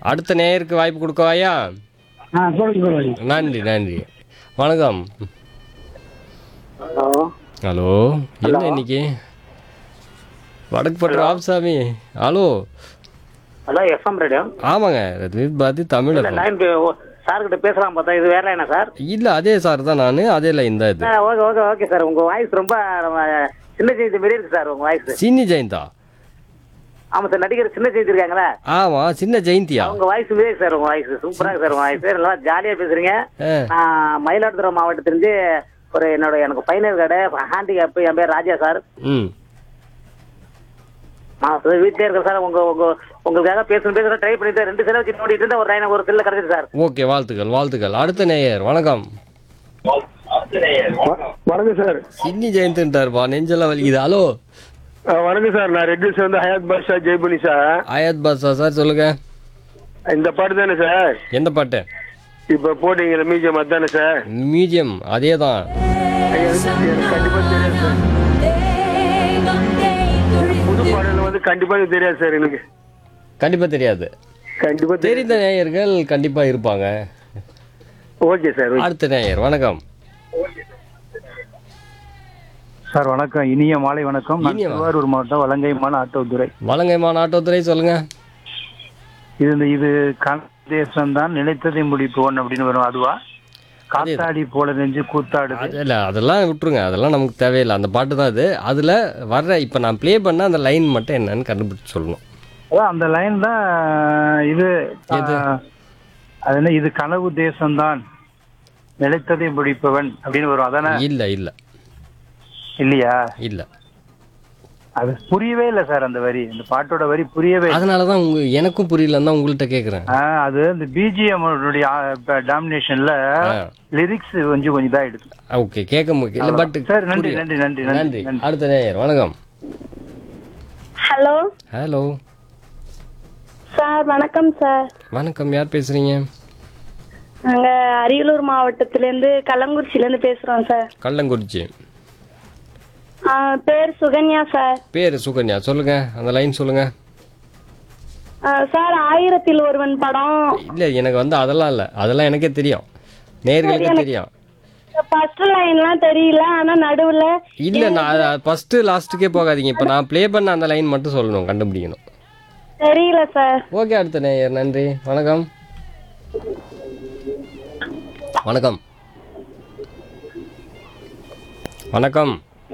அடுத்த நேயருக்கு வாய்ப்பு கொடுக்கவாயா ஆ சொல்லுங்க சொல்லுங்க நன்றி நன்றி வணக்கம் ஹலோ ஹலோ என்ன இன்னைக்கு Vadakku Pattu Ramasamy hello hello FM radio ஆமாங்க ரத்வித் பாதி தமிழ் இல்லை லைன் சார் கிட்ட பேசலாம் பார்த்தா இது வேற லைனா சார் இல்லை அதே சார் தான் நான் அதே லைன் தான் இது ஆ ஓகே ஓகே ஓகே சார் உங்கள் வாய்ஸ் ரொம்ப நம்ம சின்ன செய்தி மாரி இருக்கு சார் உங்கள் வாய்ஸ் சின்னி ஜெயந்தா ஆமாம் சார் நடிகர் சின்ன செய்தி இருக்காங்களே ஆமாம் சின்ன ஜெயந்தியா உங்க வாய்ஸ் மாரி இருக்கு சார் உங்க வாய்ஸ் சூப்பரா இருக்கு சார் உங்க வாய்ஸ் நல்லா ஜாலியா பேசுறீங்க ஆ நான் மயிலாடுதுறை மாவட்டத்திலிருந்து ஒரு என்னோட எனக்கு பையனர் கடை ஹேண்டிகேப் என் பேர் ராஜா சார் ம் நான் சார் வீட்டிலே இருக்கேன் சார் உங்க உங்க உங்களுக்காக பேசணும் பேசுற ட்ரை பண்ணிட்டு ரெண்டு செலவு வச்சு நோண்டிட்டு இருந்தேன் ஒரு லைன் ஒரு செல்ல கிடைச்சது சார் ஓகே வாழ்த்துக்கள் வாழ்த்துக்கள் அடுத்த நேயர் வணக்கம் வணக்கம் சார் சின்னி ஜெயந்தின்ட்டாருப்பா நெஞ்செல்லாம் வலிக்குது ஹலோ அஹ் வணக்கம் சார் நான் ரெட் வந்து ஹயாத் பாஷா ஜெய்புனி சார் ஆயாத் பாஷா சார் சொல்லுங்க இந்த பாட்டு தானே சார் எந்த பாட்டு இப்போ போட்டீங்க மியூசியம் அதுதானே சார் மியூசியம் அதே தான் எனக்கு எனக்கு கண்டிப்பா தெரியாது சார் புது பாடல் வந்து கண்டிப்பா எனக்கு தெரியாது சார் எனக்கு கண்டிப்பாக தெரியாது கண்டிப்பா தெரியும் தெரிந்த நேயர்கள் கண்டிப்பாக இருப்பாங்க ஓகே சார் ஓகே. அடுத்த நேயர் வணக்கம் சார் வணக்கம் இனிய மாலை வணக்கம் நான் இனிய மா- திருவாரூர் மாவட்டம் வலங்கைமான ஆட்டோதுறை வலங்கைமான் ஆட்டோத்துறை சொல்லுங்க இது இந்த இது தேசம் தான் நினைத்ததை முடிப்போன் அப்படின்னு வரும் அதுவா காத்தாடி போல நெஞ்சு கூத்தாடுது அது இல்லை அதெல்லாம் விட்டுருங்க அதெல்லாம் நமக்கு தேவையில்லை அந்த பாட்டு தான் அது அதில் வர்ற இப்போ நான் ப்ளே பண்ண அந்த லைன் மட்டும் என்னன்னு கண்டுபிடிச்சு சொல்லணும் அதான் அந்த லைன் தான் இது எது? ஆ, அது என்ன இது கனவு தேசம்தான் நிலைத்ததை முடிப்பவன் அப்படின்னு வரும் அதானே இல்லை இல்லை இல்லையா இல்லை அது புரியவே இல்லை சார் அந்த வரி இந்த பாட்டோட வரி புரியவே இல்லை. அதனால தான் உங்க எனக்கும் புரியலன்னு தான் உங்கள்கிட்ட கேட்குறேன் ஆ, அது இந்த பிஜிஎம் டாமினேஷன்ல லிரிக்ஸ் கொஞ்சம் கொஞ்சம் தான் எடுத்து ஓகே கேட்க முடியல இல்லை பட் சார் நன்றி நன்றி நன்றி நன்றி நன்றி நன்றி அடுத்த நேயர் வணக்கம் ஹலோ ஹலோ சார் வணக்கம் சார் வணக்கம் யார் பேசுறீங்க நாங்க அரியலூர் மாவட்டத்திலேருந்து கள்ளங்குறிச்சிலேருந்து பேசுறோம் சார் கள்ளங்குறிச்சி ஆ, பேர் சுகன்யா சார் பேர் சுகன்யா சொல்லுங்க அந்த லைன் சொல்லுங்க ஆ, சார் ஆயிரத்தில் ஒருவன் படம் இல்லை எனக்கு வந்து அதெல்லாம் இல்லை அதெல்லாம் எனக்கே தெரியும் நேர்களுக்கே தெரியும் ஃபர்ஸ்ட் லைன்லாம் தெரியல ஆனா நடுவுல இல்லை நான் ஃபர்ஸ்ட் லாஸ்ட்டுக்கே போகாதீங்க இப்போ நான் ப்ளே பண்ண அந்த லைன் மட்டும் சொல்லணும் கண்டுபிடிக்கணும் தெரியல சார் ஓகே அடுத்த நேயர் நன்றி வணக்கம் வணக்கம் வணக்கம்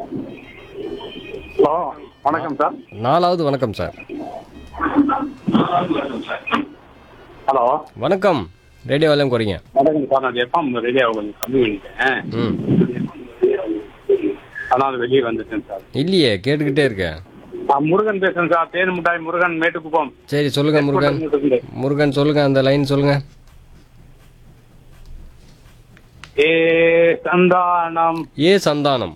ஹலோ வணக்கம் சார் நாலாவது வணக்கம் சார் ஹலோ வணக்கம் ரேடியோ வால்யூம் குறைங்க வணக்கம் சார் நான் எஃப்எம் ரேடியோ கொஞ்சம் கம்மி பண்ணிட்டேன் ம் அதனால வெளியே வந்துட்டேன் சார் இல்லையே கேட்டுக்கிட்டே இருக்கேன் நான் முருகன் பேசுறேன் சார் தேன் மிட்டாய் முருகன் மேட்டுக்குப்பம் சரி சொல்லுங்க முருகன் முருகன் சொல்லுங்க அந்த லைன் சொல்லுங்க ஏ சந்தானம் ஏ சந்தானம்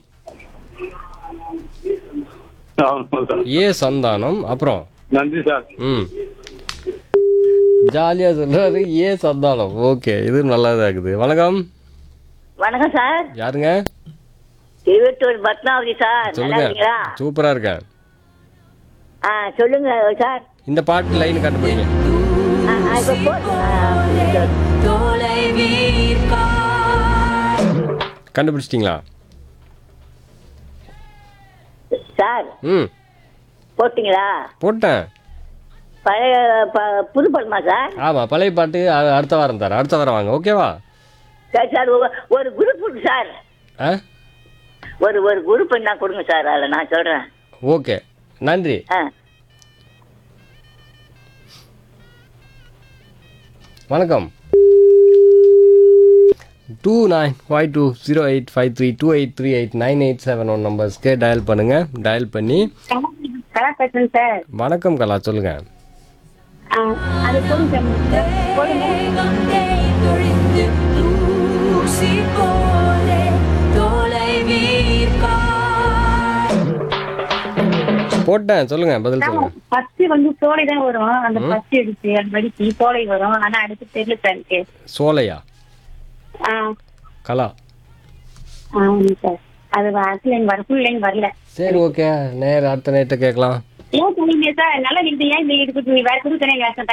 ஆமா சார். ஏ சந்தானம் அப்புறம் நன்றி சார் ம் ஜாலியா சொல்றாரு ஏ சந்தானம் ஓகே இது நல்லதா இருக்குது வணக்கம் வணக்கம் சார் யாருங்க திருவத்தூர் பத்மாவதி சார் நல்லா சொல்லுங்க இருக்கீங்களா சூப்பரா இருக்கேன் ஆ சொல்லுங்க சார் இந்த பாட்டு லைன் கண்டுபிடிங்க ஆ, ஆ, இப்ப போ- ஆ, கண்டுபிடிச்சிட்டிங்களா சார் ம் போட்டீங்களா போட்டேன் பழைய ப- புது படமா சார் ஆமாம் பழைய பாட்டு அ- அடுத்த வாரம் தரேன் அடுத்த வாரம் வாங்க ஓகேவா சரி சார் ஒரு- ஒரு குரூப் இருக்கு சார் ஆ ஒரு ஒரு குரூப் என்ன கொடுங்க சார் அதில் நான் சொல்றேன் ஓகே நன்றி ஆ வணக்கம் two nine five two zero eight five three two eight three eight nine eight seven one நம்பர்ஸ்க்கு டயல் பண்ணுங்க டயல் பண்ணி கலா பேசுறேன் சார் வணக்கம் கலா சொல்லுங்க அது போடுங்க போடுங்க போட்டேன் சொல்லுங்க பதில் சொல்லுங்க ஃபர்ஸ்ட் வந்து சோலை தான் வரும் அந்த ஃபர்ஸ்ட் எடுத்து அது மாதிரி சோலை வரும் ஆனா அடுத்து தெரியல சார் எனக்கு சோலையா ஆ கலா ஆமாம் சார் அது ஃபுல் லைன் வர ஃபுல் லைன் வரல சரி ஓகே நேர் அடுத்த நைட்டை கேட்கலாம் ஏன் சொன்னீங்க சார் நல்லா நீங்க ஏன் இந்த இதுக்கு வேற குரூப் தானே